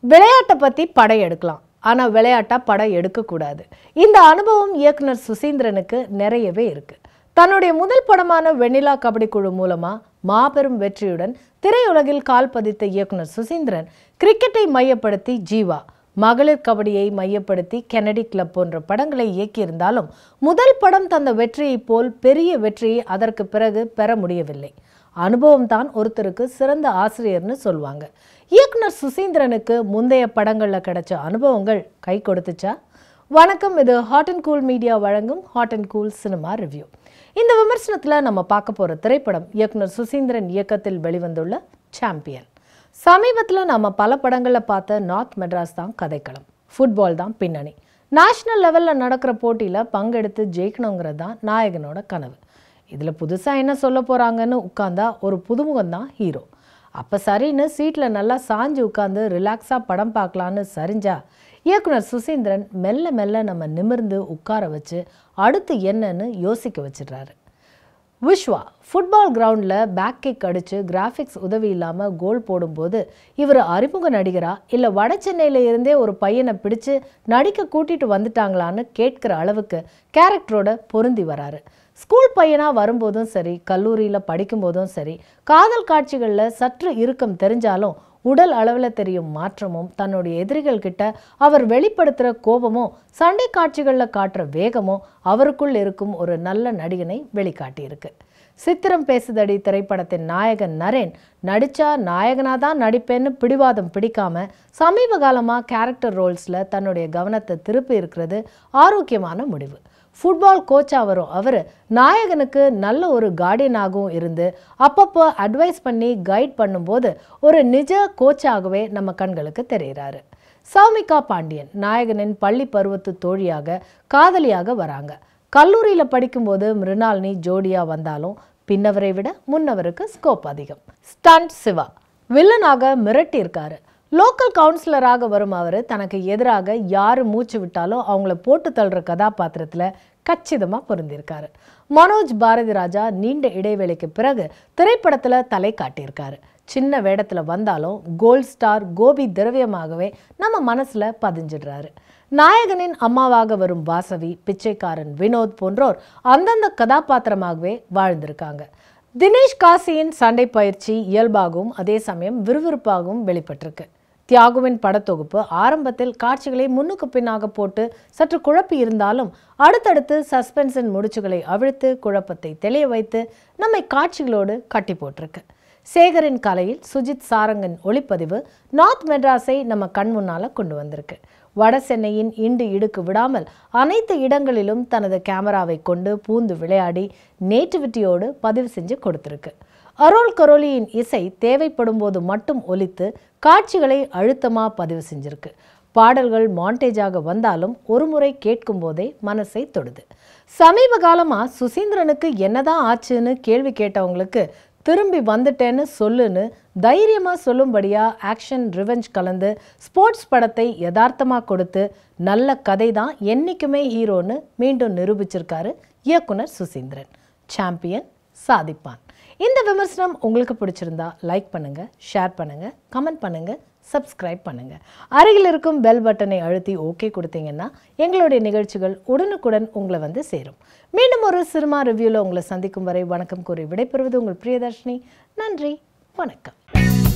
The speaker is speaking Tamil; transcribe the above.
விளையாட்டை பற்றி படம் எடுக்கலாம் ஆனால் விளையாட்டா படம் எடுக்கக்கூடாது இந்த அனுபவம் இயக்குனர் சுசீந்திரனுக்கு நிறையவே இருக்கு தன்னுடைய முதல் படமான வெண்ணிலா கபடி குழு மூலமா மாபெரும் வெற்றியுடன் திரையுலகில் கால் பதித்த இயக்குனர் சுசீந்திரன் கிரிக்கெட்டை மையப்படுத்தி ஜீவா மகளிர் கபடியை மையப்படுத்தி கெனடி கிளப் போன்ற படங்களை இயக்கியிருந்தாலும் முதல் படம் தந்த வெற்றியைப் போல் பெரிய வெற்றியை அதற்கு பிறகு பெற முடியவில்லை அனுபவம் தான் ஒருத்தருக்கு சிறந்த ஆசிரியர்னு சொல்லுவாங்க இயக்குனர் சுசீந்திரனுக்கு முந்தைய படங்களில் கிடைச்ச அனுபவங்கள் கை கொடுத்துச்சா வணக்கம் இது ஹாட் அண்ட் கூல் மீடியா வழங்கும் hot and cool cinema review இந்த விமர்சனத்தில் நம்ம பார்க்க போகிற திரைப்படம் இயக்குனர் சுசீந்திரன் இயக்கத்தில் வெளிவந்துள்ள சாம்பியன் சமீபத்தில் நம்ம பல படங்களில் பார்த்த நார்த் மெட்ராஸ் தான் கதைக்களம் ஃபுட்பால் தான் பின்னணி நேஷ்னல் லெவலில் நடக்கிற போட்டியில் பங்கெடுத்து ஜெயிக்கணுங்கிறது தான் நாயகனோட கனவு இதில் புதுசாக என்ன சொல்ல போகிறாங்கன்னு உட்காந்தா ஒரு புதுமுகம் தான் ஹீரோ அப்போ சரின்னு சீட்டில் நல்லா சாஞ்சு உட்காந்து ரிலாக்ஸாக படம் பார்க்கலான்னு சரிஞ்சா இயக்குனர் சுசீந்திரன் மெல்ல மெல்ல நம்ம நிமிர்ந்து உட்கார வச்சு அடுத்து என்னன்னு யோசிக்க வச்சிடுறாரு விஸ்வா ஃபுட்பால் கிரவுண்டில் பேக் கிக் அடித்து கிராஃபிக்ஸ் உதவி இல்லாமல் கோல் போடும்போது இவர் அறிமுக நடிகரா இல்லை வட சென்னையில இருந்தே ஒரு பையனை பிடிச்சு நடிக்க கூட்டிட்டு வந்துட்டாங்களான்னு கேட்குற அளவுக்கு கேரக்டரோட பொருந்தி வராரு ஸ்கூல் பையனாக வரும்போதும் சரி கல்லூரியில் படிக்கும்போதும் சரி காதல் காட்சிகளில் சற்று இறுக்கம் தெரிஞ்சாலும் உடல் அளவில் தெரியும் மாற்றமும் தன்னுடைய எதிரிகள் கிட்ட அவர் வெளிப்படுத்துகிற கோபமும் சண்டை காட்சிகளில் காட்டுற வேகமும் அவருக்குள் இருக்கும் ஒரு நல்ல நடிகனை வெளிக்காட்டியிருக்கு சித்திரம் பேசுதடி திரைப்படத்தின் நாயகன் நரேன் நடிச்சா நாயகனா தான் நடிப்பேன்னு பிடிவாதம் பிடிக்காம சமீப காலமாக கேரக்டர் ரோல்ஸில் தன்னுடைய கவனத்தை திருப்பி இருக்கிறது ஆரோக்கியமான முடிவு ஃபுட்பால் கோச்சாக வரும் அவர் நாயகனுக்கு நல்ல ஒரு கார்டியனாகவும் இருந்து அப்பப்போ அட்வைஸ் பண்ணி கைட் பண்ணும்போது ஒரு நிஜ கோச்சாகவே நம்ம கண்களுக்கு தெரிகிறாரு சௌமிகா பாண்டியன் நாயகனின் பள்ளி பருவத்து தோழியாக காதலியாக வராங்க கல்லூரியில் படிக்கும்போது மிருணாலினி ஜோடியாக வந்தாலும் பின்னவரை விட முன்னவருக்கு ஸ்கோப் அதிகம் ஸ்டண்ட் சிவா வில்லனாக மிரட்டியிருக்காரு லோக்கல் கவுன்சிலராக வரும் அவர் தனக்கு எதிராக யார் மூச்சு விட்டாலும் அவங்கள போட்டு தள்ளுற கதாபாத்திரத்தில் கச்சிதமாக பொருந்திருக்காரு மனோஜ் பாரதி ராஜா நீண்ட இடைவேளைக்கு பிறகு திரைப்படத்தில் தலை காட்டியிருக்காரு சின்ன வேடத்தில் வந்தாலும் கோல்ட் ஸ்டார் கோபி திரவியமாகவே நம்ம மனசில் பதிஞ்சிடுறாரு நாயகனின் அம்மாவாக வரும் வாசவி பிச்சைக்காரன் வினோத் போன்றோர் அந்தந்த கதாபாத்திரமாகவே வாழ்ந்திருக்காங்க தினேஷ் காசியின் சண்டை பயிற்சி இயல்பாகவும் அதே சமயம் விறுவிறுப்பாகவும் வெளிப்பட்டிருக்கு தியாகுவின் படத்தொகுப்பு ஆரம்பத்தில் காட்சிகளை முன்னுக்கு பின்னாக போட்டு சற்று குழப்பி இருந்தாலும் அடுத்தடுத்து சஸ்பென்ஸின் முடிச்சுகளை அவிழ்த்து குழப்பத்தை தெளிய வைத்து நம்மை காட்சிகளோடு கட்டி போட்டிருக்கு சேகரின் கலையில் சுஜித் சாரங்கன் ஒளிப்பதிவு நார்த் மெட்ராஸை நம்ம கண் முன்னால கொண்டு வந்திருக்கு வட சென்னையின் இண்டு இடுக்கு விடாமல் அனைத்து இடங்களிலும் தனது கேமராவை கொண்டு பூந்து விளையாடி நேட்டிவிட்டியோடு பதிவு செஞ்சு கொடுத்திருக்கு அரோல் கரோலியின் இசை தேவைப்படும் போது மட்டும் ஒலித்து காட்சிகளை அழுத்தமாக பதிவு செஞ்சிருக்கு பாடல்கள் மாண்டேஜாக வந்தாலும் ஒருமுறை கேட்கும் போதே மனசை தொடுது சமீப காலமாக சுசீந்திரனுக்கு என்னதான் ஆச்சுன்னு கேள்வி கேட்டவங்களுக்கு திரும்பி வந்துட்டேன்னு சொல்லுன்னு தைரியமாக சொல்லும்படியாக ஆக்ஷன் ரிவெஞ்ச் கலந்து ஸ்போர்ட்ஸ் படத்தை யதார்த்தமாக கொடுத்து நல்ல கதை தான் என்றைக்குமே ஹீரோன்னு மீண்டும் நிரூபிச்சிருக்காரு இயக்குனர் சுசீந்திரன் சாம்பியன் சாதிப்பான் இந்த விமர்சனம் உங்களுக்கு பிடிச்சிருந்தா லைக் பண்ணுங்க ஷேர் பண்ணுங்க கமெண்ட் பண்ணுங்க சப்ஸ்கிரைப் பண்ணுங்க அருகில் இருக்கும் பெல் பட்டனை அழுத்தி ஓகே கொடுத்தீங்கன்னா எங்களுடைய நிகழ்ச்சிகள் உடனுக்குடன் உங்களை வந்து சேரும் மீண்டும் ஒரு சினிமா ரிவ்யூவில் உங்களை சந்திக்கும் வரை வணக்கம் கூறி விடைபெறுவது உங்கள் பிரியதர்ஷினி நன்றி வணக்கம்